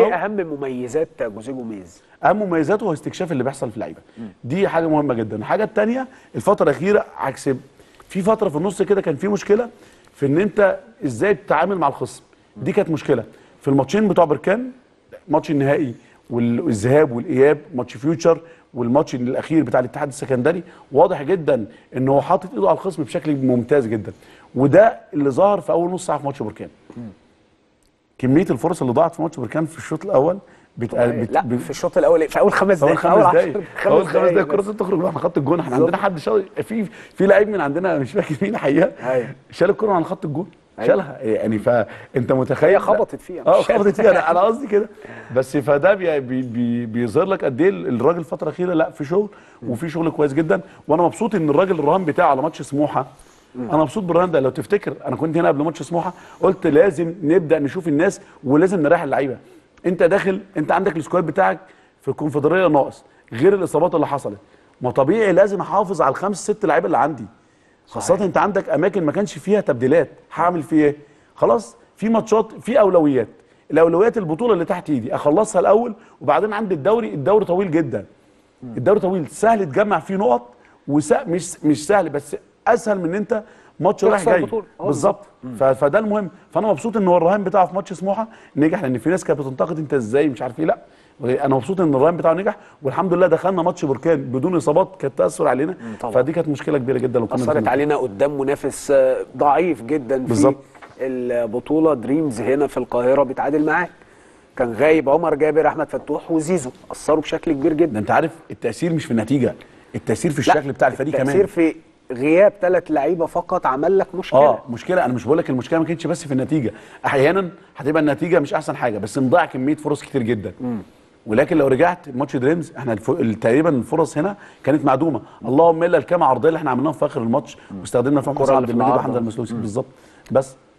ايه هو- اهم مميزات جوزيه جوميز اهم مميزاته هو استكشاف اللي بيحصل في اللعيبه دي حاجه مهمه جدا الحاجه الثانيه الفتره الاخيره عكس في فتره في النص كده كان في مشكله في ان انت ازاي تتعامل مع الخصم دي كانت مشكله في الماتشين بتوع بركان ماتش النهائي والذهاب والاياب ماتش فيوتشر والماتش الاخير بتاع الاتحاد السكندري واضح جدا ان هو حاطط ايده على الخصم بشكل ممتاز جدا وده اللي ظهر في اول نص ساعه في ماتش بركان كميه الفرص اللي ضاعت في ماتش بركان في الشوط الاول بت... بت... لا بت... في الشوط الاول في اول خمس في اول دقائق خمس دقايق في اول خمس دقايق بس. الكره دي تخرج من خط الجون احنا عندنا حد شاط في في لعيب من عندنا مش فاكر مين الحقيقه أيوة. شال الكره عن خط الجون أيوة. شالها يعني فانت متخيل هي خبطت فيها، اه مش شالها. خبطت فيها انا أنا قصدي كده بس فده بي بي بي بيظهر لك قد ايه الراجل الفتره الاخيره لا في شغل وفي شغل كويس جدا وانا مبسوط ان الراجل الرهان بتاعه على ماتش سموحه انا مبسوط بالرهان ده لو تفتكر انا كنت هنا قبل ماتش سموحه قلت لازم نبدا نشوف الناس ولازم نريح اللعيبه انت داخل انت عندك السكواد بتاعك في الكونفدراليه ناقص غير الاصابات اللي حصلت ما طبيعي لازم احافظ على الخمس ست لعيبه اللي عندي خاصه انت عندك اماكن ما كانش فيها تبديلات هعمل فيه ايه خلاص في ماتشات في اولويات الاولويات البطوله اللي تحت ايدي اخلصها الاول وبعدين عندي الدوري الدوري طويل جدا الدوري طويل سهل تجمع فيه نقط وسهل مش مش سهل بس اسهل من ان انت ماتش رايح تخسر جاي بطولة. آه، بالظبط ف- فده المهم فانا مبسوط ان هو الرهان بتاعه في ماتش سموحه نجح لان في ناس كانت بتنتقد انت ازاي مش عارف ايه لا انا مبسوط ان الرهان بتاعه نجح والحمد لله دخلنا ماتش بركان بدون اصابات كانت تاثر علينا طبعا. فدي كانت مشكله كبيره جدا لو كنا اثرت نتمنى. علينا قدام منافس آه، ضعيف جدا في بالظبط. البطوله دريمز هنا في القاهره بيتعادل معاه كان غايب عمر جابر احمد فتوح وزيزو اثروا بشكل كبير جدا ده انت عارف التاثير مش في النتيجه التاثير في الشكل بتاع الفريق كمان التأثير في غياب ثلاث لعيبه فقط عمل لك مشكله اه مشكله انا مش بقول لك المشكله ما كانتش بس في النتيجه احيانا هتبقى النتيجه مش احسن حاجه بس نضيع كميه فرص كتير جدا ولكن لو رجعت ماتش دريمز احنا الف... تقريبا الفرص هنا كانت معدومه اللهم الا الكام عرضيه اللي احنا عملناها في اخر الماتش واستخدمنا فيهم الكرة حسام اللي عبد في المجيد العارضة. وحمد المسلوسي بالظبط بس